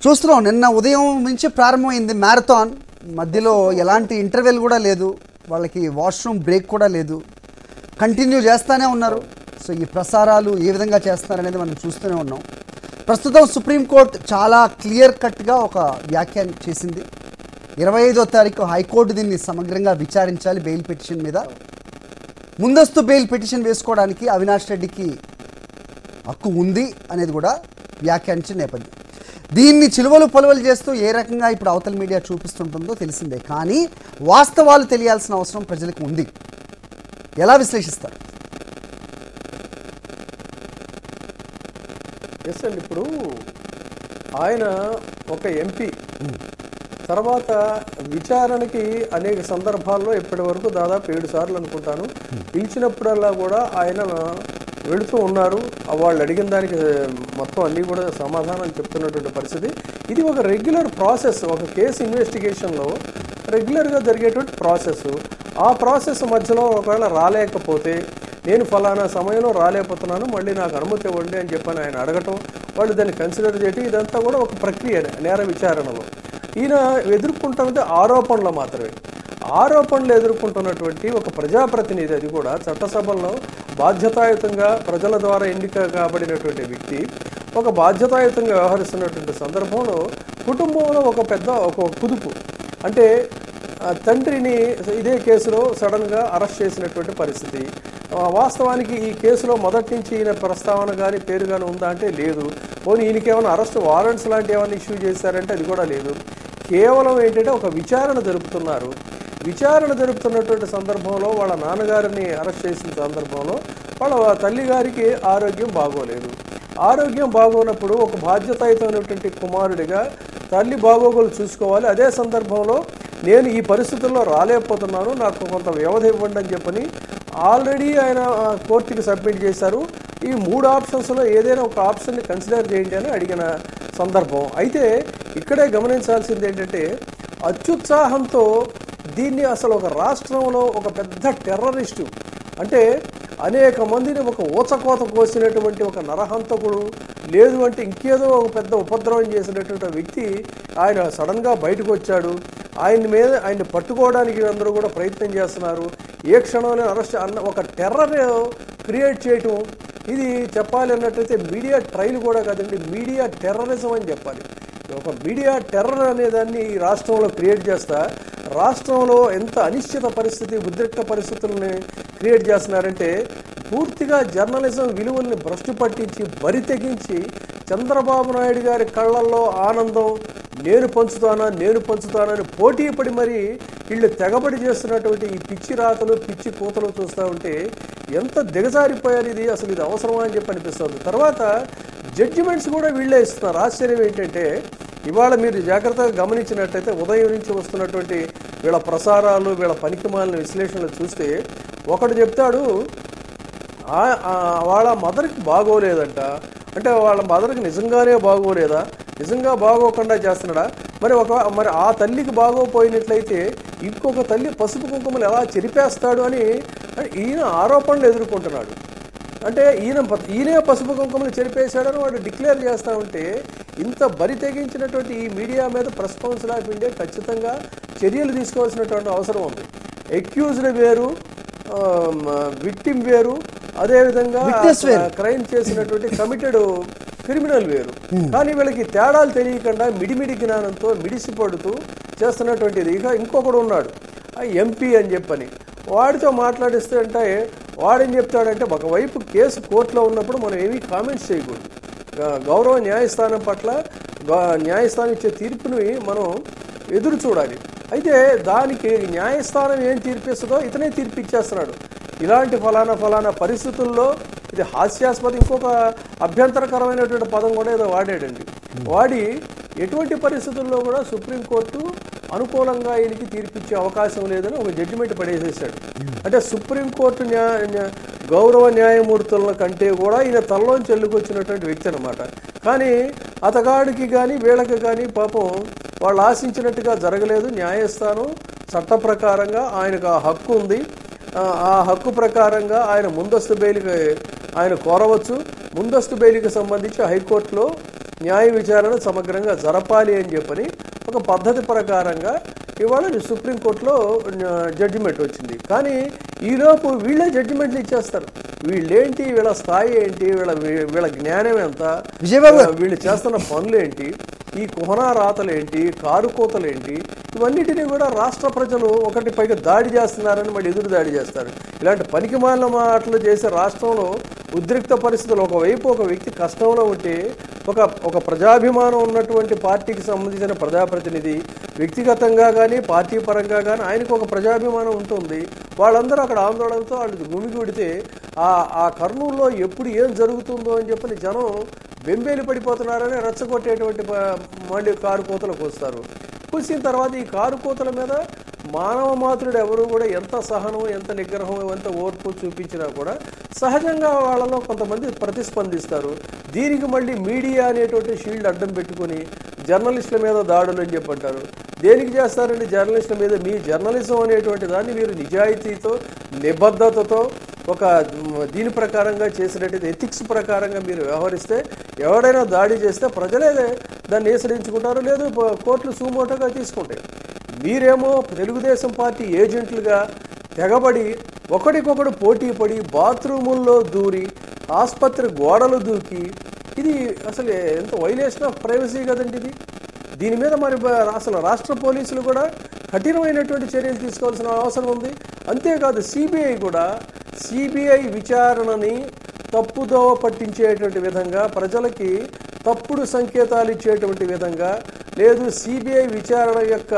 చూస్తున్నాం నిన్న ఉదయం నుంచి ప్రారంభమైంది మ్యారథాన్ మధ్యలో ఎలాంటి ఇంటర్వెల్ కూడా లేదు వాళ్ళకి వాష్రూమ్ బ్రేక్ కూడా లేదు కంటిన్యూ చేస్తూనే ఉన్నారు సో ఈ ప్రసారాలు ఏ విధంగా చేస్తున్నారనేది మనం చూస్తూనే ఉన్నాం ప్రస్తుతం సుప్రీంకోర్టు చాలా క్లియర్ కట్గా ఒక వ్యాఖ్యానం చేసింది ఇరవై ఐదో తారీఖు హైకోర్టు దీన్ని సమగ్రంగా విచారించాలి బెయిల్ పిటిషన్ మీద ముందస్తు బెయిల్ పిటిషన్ వేసుకోవడానికి అవినాష్ రెడ్డికి హక్కు ఉంది అనేది కూడా వ్యాఖ్యానించిన నేపథ్యం దీన్ని చిలువలు పొలవలు చేస్తూ ఏ రకంగా ఇప్పుడు అవతల మీడియా చూపిస్తుంటుందో తెలిసిందే కానీ వాస్తవాలు తెలియాల్సిన అవసరం ప్రజలకు ఉంది ఎలా విశ్లేషిస్తారు ఎస్ అండి ఇప్పుడు ఆయన ఒక ఎంపీ తర్వాత విచారణకి అనేక సందర్భాల్లో ఇప్పటి వరకు దాదాపు ఏడు సార్లు అనుకుంటాను పిలిచినప్పుడల్లా కూడా ఆయన వెళుతూ ఉన్నారు ఆ వాళ్ళు అడిగిన దానికి మొత్తం అన్నీ కూడా సమాధానాలు చెప్తున్నటువంటి పరిస్థితి ఇది ఒక రెగ్యులర్ ప్రాసెస్ ఒక కేసు ఇన్వెస్టిగేషన్లో రెగ్యులర్గా జరిగేటువంటి ప్రాసెస్ ఆ ప్రాసెస్ మధ్యలో ఒకవేళ రాలేకపోతే నేను ఫలానా సమయంలో రాలేకపోతున్నాను మళ్ళీ నాకు అనుమతి ఇవ్వండి అని చెప్పని ఆయన అడగటం వాళ్ళు దాన్ని కన్సిడర్ చేయటం ఇదంతా కూడా ఒక ప్రక్రియ నేర విచారణలో ఈయన ఎదుర్కొంటున్నది ఆరోపణలు మాత్రమే ఆరోపణలు ఎదుర్కొంటున్నటువంటి ఒక ప్రజాప్రతినిధి అది కూడా చట్టసభల్లో బాధ్యతాయుతంగా ప్రజల ద్వారా ఎన్నిక కాబడినటువంటి వ్యక్తి ఒక బాధ్యతాయుతంగా వ్యవహరిస్తున్నటువంటి సందర్భంలో కుటుంబంలో ఒక పెద్ద ఒక కుదుపు అంటే ఆ తండ్రిని ఇదే కేసులో సడన్గా అరెస్ట్ చేసినటువంటి పరిస్థితి ఆ, వాస్తవానికి ఈ కేసులో మొదటి నుంచి ఈయన ప్రస్తావన కానీ పేరు కానీ ఉందా అంటే లేదు పోనీ ఈయనకి ఏమైనా అరెస్ట్ వారెంట్స్ లాంటి ఏమైనా ఇష్యూ చేశారంటే అది కూడా లేదు కేవలం ఏంటంటే ఒక విచారణ జరుపుతున్నారు విచారణ జరుపుతున్నటువంటి సందర్భంలో వాళ్ళ నాన్నగారిని అరెస్ట్ చేసిన సందర్భంలో వాళ్ళ తల్లి గారికి ఆరోగ్యం బాగోలేదు ఆరోగ్యం బాగోనప్పుడు ఒక బాధ్యతాయుతమైనటువంటి కుమారుడిగా తల్లి బాగోగులు చూసుకోవాలి అదే సందర్భంలో నేను ఈ పరిస్థితుల్లో రాలేకపోతున్నాను నాకు కొంత వ్యవధి ఇవ్వండి అని చెప్పని ఆల్రెడీ ఆయన ఆ, కోర్టుకి సబ్మిట్ చేశారు ఈ మూడు ఆప్షన్స్లో ఏదైనా ఒక ఆప్షన్ని కన్సిడర్ చేయండి అని అడిగిన సందర్భం అయితే ఇక్కడే గమనించాల్సింది ఏంటంటే అత్యుత్సాహంతో దీన్ని అసలు ఒక రాష్ట్రంలో ఒక పెద్ద టెర్రరిస్టు అంటే అనేక మందిని ఒక ఊచకోత కోసినటువంటి ఒక నరహంతకుడు లేదు అంటే ఇంకేదో ఒక పెద్ద ఉపద్రవం చేసినటువంటి వ్యక్తి ఆయన సడన్గా బయటకు వచ్చాడు ఆయన మీద ఆయన్ని పట్టుకోవడానికి అందరూ కూడా ప్రయత్నం చేస్తున్నారు ఏ క్షణంలో అరెస్ట్ అన్న ఒక టెర్రర్ క్రియేట్ చేయటం ఇది చెప్పాలి అన్నట్టయితే మీడియా ట్రైల్ కూడా కాదండి మీడియా టెర్రరిజం అని చెప్పాలి ఒక మీడియా టెర్రర్ అనే దాన్ని ఈ రాష్ట్రంలో క్రియేట్ చేస్తా రాష్ట్రంలో ఎంత అనిశ్చిత పరిస్థితి ఉద్రిక్త పరిస్థితులని క్రియేట్ చేస్తున్నారంటే పూర్తిగా జర్నలిజం విలువల్ని భ్రష్టు పట్టించి బరి తెగించి చంద్రబాబు నాయుడు గారి కళ్ళల్లో ఆనందం నేను పంచుతానా నేను పంచుతానని పోటీ పడి మరి వీళ్ళు తెగబడి చేస్తున్నటువంటి ఈ పిచ్చి రాతలు పిచ్చి కూతలు చూస్తూ ఉంటే ఎంత దిగజారిపోయారు ఇది అసలు ఇది అవసరమా అని చెప్పి అనిపిస్తుంది తర్వాత జడ్జిమెంట్స్ కూడా వీళ్ళే ఇస్తున్నారు ఆశ్చర్యం ఏంటంటే ఇవాళ మీరు జాగ్రత్తగా గమనించినట్టయితే ఉదయం నుంచి వస్తున్నటువంటి వీళ్ళ ప్రసారాలు వీళ్ళ పనికిమాలిన విశ్లేషణలు చూస్తే ఒకడు చెప్తాడు ఆ- ఆ వాళ్ళ మదర్కి బాగోలేదంట అంటే వాళ్ళ మదర్కి నిజంగానే బాగోలేదా నిజంగా బాగోకుండా చేస్తున్నాడా మరి ఒక మరి ఆ తల్లికి బాగోపోయినట్లయితే ఇంకొక తల్లి పసుపు కుంకుమలు ఎలా చెరిపేస్తాడు అని అని ఈయన ఆరోపణలు ఎదుర్కొంటున్నాడు అంటే ఈయన ప- ఈయనే పసుపు కుంకుమలు చెరిపేశాడని వాడు డిక్లేర్ చేస్తూ ఉంటే ఇంత బరి తెగించినటువంటి ఈ మీడియా మీద ప్రెస్ కౌన్సిల్ ఆఫ్ ఇండియా ఖచ్చితంగా చర్యలు తీసుకోవాల్సినటువంటి అవసరం ఉంది ఎక్యూజ్డ్ వేరు విక్టిమ్ వేరు అదేవిధంగా Witness వేరు. క్రైమ్ చేసినటువంటి కమిటెడ్ క్రిమినల్ వేరు కానీ వీళ్ళకి తేడాలు తెలియకుండా మిడిమిడి జ్ఞానంతో మిడిసిపడుతూ చేస్తున్నటువంటిది ఇక ఇంకొకడు ఉన్నాడు ఆ ఎంపీ అని చెప్పని వాడితో మాట్లాడిస్తే అంటే వాడేం చెప్తాడంటే ఒకవైపు కేసు కోర్టులో ఉన్నప్పుడు మనం ఏమీ కామెంట్స్ చేయకూడదు గ- గౌరవ న్యాయస్థానం పట్ల గ- న్యాయస్థానం ఇచ్చే తీర్పుని మనం ఎదురు చూడాలి అయితే దానికి న్యాయస్థానం ఏం తీర్పిస్తుందో ఇతనే తీర్పు ఇచ్చేస్తున్నాడు ఇలాంటి ఫలానా ఫలానా పరిస్థితుల్లో ఇది హాస్యాస్పద ఇంకొక అభ్యంతరకరమైనటువంటి పదం కూడా ఏదో వాడాడండి వాడి ఎటువంటి పరిస్థితుల్లో కూడా సుప్రీంకోర్టు అనుకూలంగా ఈయనకి తీర్పిచ్చే అవకాశం లేదని ఒక జడ్జిమెంట్ పడేసేసాడు అంటే సుప్రీంకోర్టు న్యా న్యా- గౌరవ న్యాయమూర్తుల కంటే కూడా ఈయన తనలోంచి చెల్లుకొచ్చినటువంటి వ్యక్తి అనమాట కానీ అతగాడికి కానీ వీళ్ళకి కానీ పాపం వాళ్ళు ఆశించినట్టుగా జరగలేదు న్యాయస్థానం చట్ట ప్రకారంగా ఆయనకు ఆ హక్కు ఉంది ఆ ఆ హక్కు ప్రకారంగా ఆయన ముందస్తు బెయిల్కి ఆయన కోరవచ్చు ముందస్తు బెయిల్కి సంబంధించి హైకోర్టులో న్యాయ విచారణ సమగ్రంగా జరపాలి అని చెప్పని ఒక పద్ధతి ప్రకారంగా ఇవాళ సుప్రీంకోర్టులో జడ్జిమెంట్ వచ్చింది కానీ ఈలోపు వీళ్ళే జడ్జిమెంట్లు ఇచ్చేస్తారు వీళ్ళేంటి వీళ్ళ స్థాయి ఏంటి వీళ్ళ వీళ్ళ జ్ఞానం ఎంత విజయబాబు గారు. వీళ్ళు చేస్తున్న పనులు ఏంటి ఈ కుహనా రాతలేంటి కారు కోతలేంటి ఇవన్నిటినీ కూడా రాష్ట్ర ప్రజలు ఒకటి పైగా దాడి చేస్తున్నారని మళ్ళీ ఎదురు దాడి చేస్తారు ఇలాంటి పనికి మాలిన మాటలు చేసే రాష్ట్రంలో ఉద్రిక్త పరిస్థితులు ఒకవైపు ఒక వ్యక్తి కష్టంలో ఉంటే ఒక ఒక ప్రజాభిమానం ఉన్నటువంటి పార్టీకి సంబంధించిన ప్రజాప్రతినిధి వ్యక్తిగతంగా కానీ పార్టీ పరంగా కానీ ఆయనకు ఒక ప్రజాభిమానం ఉంటుంది వాళ్ళందరూ అక్కడ ఆందోళనతో వాళ్ళు గుమిగూడితే ఆ ఆ కర్నూలులో ఎప్పుడు ఏం జరుగుతుందో అని చెప్పని జనం బెంబేలు పడిపోతున్నారని రెచ్చగొట్టేటువంటి ప- మళ్ళీ కారు కోతలకు వస్తారు కూసిన తర్వాత ఈ కారు కోతల మీద మానవ మాతృడు ఎవరు కూడా ఎంత సహనం ఎంత నిగ్రహం ఎంత ఓర్పు చూపించినా కూడా సహజంగా వాళ్ళలో కొంతమంది ప్రతిస్పందిస్తారు దీనికి మళ్ళీ మీడియా అనేటువంటి షీల్డ్ అడ్డం పెట్టుకొని జర్నలిస్టుల మీద దాడులు అని చెప్పంటారు దేనికి చేస్తారండి జర్నలిస్టుల మీద మీ జర్నలిజం అనేటువంటి దాన్ని మీరు నిజాయితీతో నిబద్ధతతో ఒక మ్, దీని ప్రకారంగా చేసినట్టు ఎథిక్స్ ప్రకారంగా మీరు వ్యవహరిస్తే ఎవడైనా దాడి చేస్తే ప్రజలే దాన్ని ఏసరించుకుంటారు లేదు ప- కోర్టులు సుమోటోగా తీసుకుంటాయి మీరేమో తెలుగుదేశం పార్టీ ఏజెంట్లుగా తెగబడి ఒకడికొకడు పోటీ పడి బాత్రూముల్లో దూరి ఆసుపత్రి గోడలు దూకి ఇది అసలు ఎంత వైలేషన్ ఆఫ్ ప్రైవసీ కదండి ఇది దీని మీద మరి బ- అసలు రాష్ట్ర పోలీసులు కూడా కఠినమైనటువంటి చర్యలు తీసుకోవాల్సిన అవసరం ఉంది అంతేకాదు సిబిఐ కూడా సిబిఐ విచారణని తప్పుదోవ పట్టించేటువంటి విధంగా ప్రజలకి తప్పుడు సంకేతాలు ఇచ్చేటువంటి విధంగా లేదు సిబిఐ విచారణ యొక్క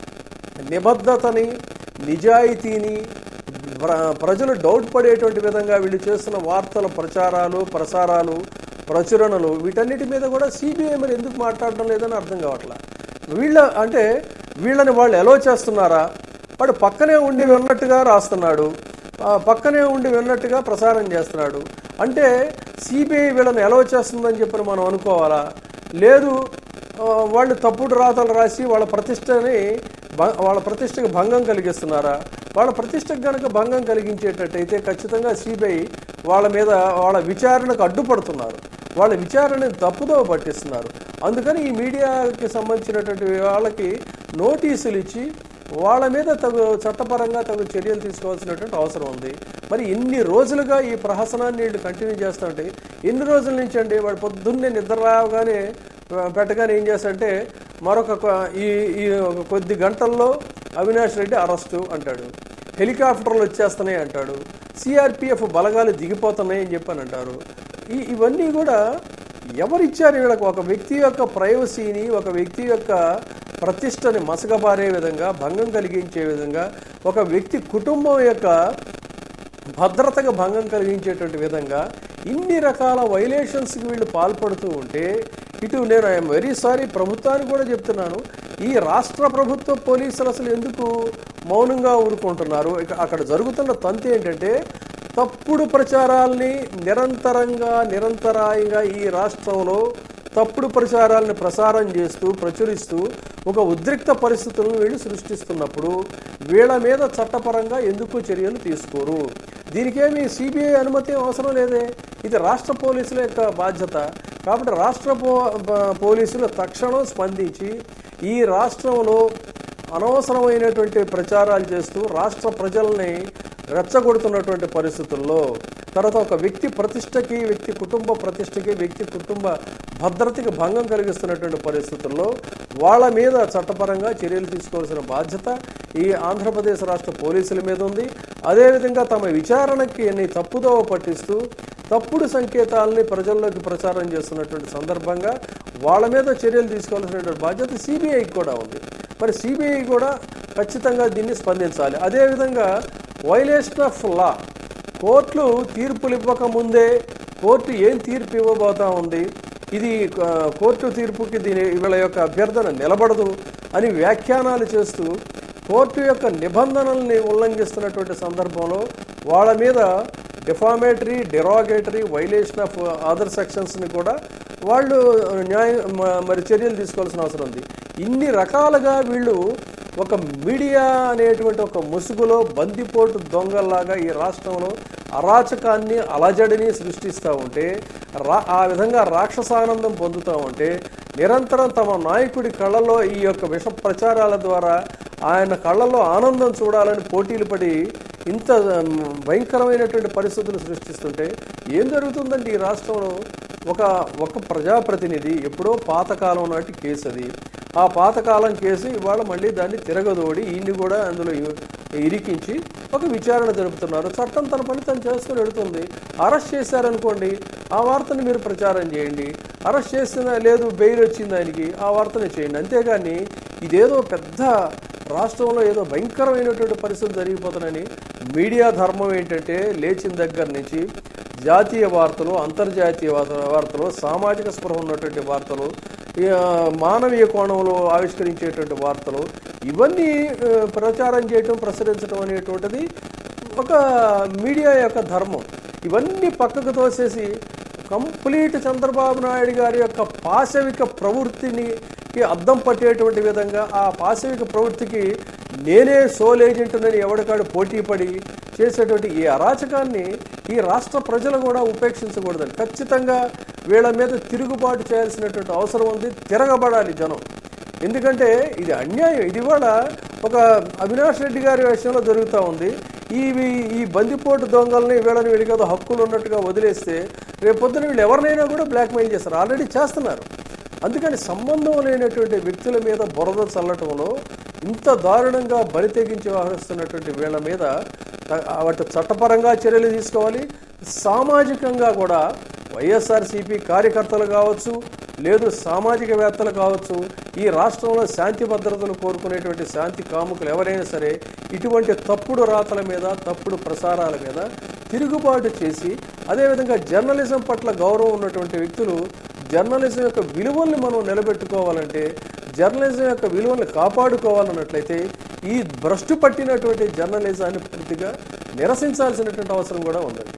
నిబద్ధతని నిజాయితీని ప్ర- ప్రజలు డౌట్ పడేటువంటి విధంగా వీళ్ళు చేస్తున్న వార్తల ప్రచారాలు ప్రసారాలు ప్రచురణలు వీటన్నిటి మీద కూడా సిబిఐ మరి ఎందుకు మాట్లాడడం లేదని అర్థం కావట్లా వీళ్ళ అంటే వీళ్ళని వాళ్ళు ఎలో చేస్తున్నారా వాడు పక్కనే ఉండి విన్నట్టుగా రాస్తున్నాడు ఆ పక్కనే ఉండి విన్నట్టుగా ప్రసారం చేస్తున్నాడు అంటే సిబిఐ వీళ్ళని ఎలో చేస్తుందని చెప్పి మనం అనుకోవాలా లేదు ఆ, వాళ్ళు తప్పుడు రాతలు రాసి వాళ్ళ ప్రతిష్టని భ- వాళ్ళ ప్రతిష్టకు భంగం కలిగిస్తున్నారా వాళ్ళ ప్రతిష్టకు గనక భంగం కలిగించేటట్టయితే ఖచ్చితంగా సిబిఐ వాళ్ళ మీద వాళ్ళ విచారణకు అడ్డుపడుతున్నారు వాళ్ళ విచారణని తప్పుదో పట్టిస్తున్నారు అందుకని ఈ మీడియాకి సంబంధించినటువంటి వాళ్ళకి నోటీసులు ఇచ్చి వాళ్ళ మీద తగు చట్టపరంగా తగు చర్యలు తీసుకోవాల్సినటువంటి అవసరం ఉంది మరి ఇన్ని రోజులుగా ఈ ప్రహసనాన్ని వీళ్ళు కంటిన్యూ చేస్తుంటే ఎన్ని రోజుల నుంచి అండి వాడు పొద్దున్నే నిద్ర రాగానే ఆ, పెట్టగానే ఏం చేస్తాడంటే మరొక కొ- ఈ ఈ ఒక కొద్ది గంటల్లో అవినాష్ రెడ్డి అరెస్టు అంటాడు హెలికాప్టర్లు వచ్చేస్తున్నాయి అంటాడు సిఆర్పిఎఫ్ బలగాలు దిగిపోతున్నాయి అని చెప్పని అంటారు ఈ ఇవన్నీ కూడా ఎవరిచ్చారు వీళ్ళకి ఒక వ్యక్తి యొక్క ప్రైవసీని ఒక వ్యక్తి యొక్క ప్రతిష్టని మసకబారే విధంగా భంగం కలిగించే విధంగా ఒక వ్యక్తి కుటుంబం యొక్క భద్రతకు భంగం కలిగించేటువంటి విధంగా ఇన్ని రకాల వైలేషన్స్కి వీళ్ళు పాల్పడుతూ ఉంటే ఇటు నేను ఐఎమ్ వెరీ సారీ ప్రభుత్వానికి కూడా చెప్తున్నాను ఈ రాష్ట్ర ప్రభుత్వ పోలీసులు అసలు ఎందుకు మౌనంగా ఊరుకుంటున్నారు ఇక అక్కడ జరుగుతున్న తంతు ఏంటంటే తప్పుడు ప్రచారాల్ని నిరంతరంగా నిరంతరాయంగా ఈ రాష్ట్రంలో తప్పుడు ప్రచారాలను ప్రసారం చేస్తూ ప్రచురిస్తూ ఒక ఉద్రిక్త పరిస్థితులను వీళ్ళు సృష్టిస్తున్నప్పుడు వీళ్ళ మీద చట్టపరంగా ఎందుకు చర్యలు తీసుకోరు దీనికేమి సిబిఐ అనుమతి అవసరం లేదే ఇది రాష్ట్ర పోలీసుల యొక్క బాధ్యత కాబట్టి రాష్ట్ర పో ప- పోలీసులు తక్షణం స్పందించి ఈ రాష్ట్రంలో అనవసరమైనటువంటి ప్రచారాలు చేస్తూ రాష్ట్ర ప్రజల్ని రెచ్చగొడుతున్నటువంటి పరిస్థితుల్లో తర్వాత ఒక వ్యక్తి ప్రతిష్టకి వ్యక్తి కుటుంబ ప్రతిష్టకి వ్యక్తి కుటుంబ భద్రతకి భంగం కలిగిస్తున్నటువంటి పరిస్థితుల్లో వాళ్ళ మీద చట్టపరంగా చర్యలు తీసుకోవాల్సిన బాధ్యత ఈ ఆంధ్రప్రదేశ్ రాష్ట్ర పోలీసుల మీద ఉంది అదేవిధంగా తమ విచారణకి ఎన్ని తప్పుదోవ పట్టిస్తూ తప్పుడు సంకేతాలని ప్రజల్లోకి ప్రచారం చేస్తున్నటువంటి సందర్భంగా వాళ్ళ మీద చర్యలు తీసుకోవాల్సినటువంటి బాధ్యత సిబిఐకి కూడా ఉంది మరి సిబిఐ కూడా ఖచ్చితంగా దీన్ని స్పందించాలి అదేవిధంగా వైలేషన్ ఆఫ్ లా కోర్టులు తీర్పులు ఇవ్వక ముందే కోర్టు ఏం తీర్పు ఇవ్వబోతా ఉంది ఇది ఆ, కోర్టు తీర్పుకి దీని వీళ్ళ యొక్క అభ్యర్థన నిలబడదు అని వ్యాఖ్యానాలు చేస్తూ కోర్టు యొక్క నిబంధనల్ని ఉల్లంఘిస్తున్నటువంటి సందర్భంలో వాళ్ళ మీద defamatory derogatory violation of other సెక్షన్స్ని కూడా వాళ్ళు న్యాయ మ- మరి చర్యలు తీసుకోవాల్సిన అవసరం ఉంది ఇన్ని రకాలుగా వీళ్ళు ఒక మీడియా అనేటువంటి ఒక ముసుగులో బందిపోటు దొంగల్లాగా ఈ రాష్ట్రంలో అరాచకాన్ని అలజడిని సృష్టిస్తూ ఉంటే రా ఆ విధంగా రాక్షసానందం పొందుతూ ఉంటే నిరంతరం తమ నాయకుడి కళ్ళలో ఈ యొక్క విష ప్రచారాల ద్వారా ఆయన కళ్ళలో ఆనందం చూడాలని పోటీలు పడి ఇంత ఉమ్, భయంకరమైనటువంటి పరిస్థితులు సృష్టిస్తుంటే ఏం జరుగుతుందంటే ఈ రాష్ట్రంలో ఒక ఒక ప్రజాప్రతినిధి ఎప్పుడో పాతకాలం నాటి కేసు అది ఆ పాతకాలం కేసు ఇవాళ మళ్ళీ దాన్ని తిరగదోడి ఈయన్ని కూడా అందులో ఇ- ఇరికించి ఒక విచారణ జరుపుతున్నారు చట్టం తన పని తను చేసుకుని వెళుతుంది అరెస్ట్ చేశారనుకోండి ఆ వార్తని మీరు ప్రచారం చేయండి అరెస్ట్ చేసిన లేదు బెయిల్ వచ్చింది ఆయనకి ఆ వార్తని చేయండి అంతేగాని ఇదేదో పెద్ద రాష్ట్రంలో ఏదో భయంకరమైనటువంటి పరిస్థితులు జరిగిపోతున్నాయని మీడియా ధర్మం ఏంటంటే లేచిన దగ్గర నుంచి జాతీయ వార్తలు అంతర్జాతీయ వార్త- వార్తలు సామాజిక స్పృహ ఉన్నటువంటి వార్తలు ఈ, ఆ, మానవీయ కోణంలో ఆవిష్కరించేటువంటి వార్తలు ఇవన్నీ ఆ, ప్రచారం చేయటం ప్రసరించడం అనేటువంటిది ఒక మీడియా యొక్క ధర్మం ఇవన్నీ పక్కకు తోసేసి కంప్లీట్ చంద్రబాబు నాయుడు గారి యొక్క పాశవిక ప్రవృత్తిని కి అద్దం పట్టేటువంటి విధంగా ఆ పాశవిక ప్రవృత్తికి నేనే సోల్ ఏజెంట్నని ఎవడికాడు పోటీ పడి చేసేటువంటి ఈ అరాచకాన్ని ఈ రాష్ట్ర ప్రజలు కూడా ఉపేక్షించకూడదని ఖచ్చితంగా వీళ్ళ మీద తిరుగుబాటు చేయాల్సినటువంటి అవసరం ఉంది తిరగబడాలి జనం ఎందుకంటే ఇది అన్యాయం ఇది కూడా ఒక అవినాష్ రెడ్డి గారి విషయంలో జరుగుతూ ఉంది ఈ ఈ- ఈ బందిపోటు దొంగల్ని వీళ్ళని వీళ్ళకి ఏదో హక్కులు ఉన్నట్టుగా వదిలేస్తే రేపు పొద్దున వీళ్ళు ఎవరినైనా కూడా బ్లాక్మెయిల్ చేస్తారు ఆల్రెడీ చేస్తున్నారు అందుకని సంబంధం లేనటువంటి వ్యక్తుల మీద బురద చల్లటంలో ఇంత దారుణంగా బరి తెగించి వ్యవహరిస్తున్నటువంటి వీళ్ళ మీద త- వాటి చట్టపరంగా చర్యలు తీసుకోవాలి సామాజికంగా కూడా వైఎస్ఆర్సీపీ కార్యకర్తలు కావచ్చు లేదు సామాజికవేత్తలు కావచ్చు ఈ రాష్ట్రంలో శాంతి భద్రతలు కోరుకునేటువంటి శాంతి కాముకులు ఎవరైనా సరే ఇటువంటి తప్పుడు రాతల మీద తప్పుడు ప్రసారాల మీద తిరుగుబాటు చేసి అదేవిధంగా జర్నలిజం పట్ల గౌరవం ఉన్నటువంటి వ్యక్తులు జర్నలిజం యొక్క విలువల్ని మనం నిలబెట్టుకోవాలంటే జర్నలిజం యొక్క విలువల్ని కాపాడుకోవాలన్నట్లయితే ఈ భ్రష్టు పట్టినటువంటి జర్నలిజాన్ని పూర్తిగా నిరసించాల్సినటువంటి అవసరం కూడా ఉందండి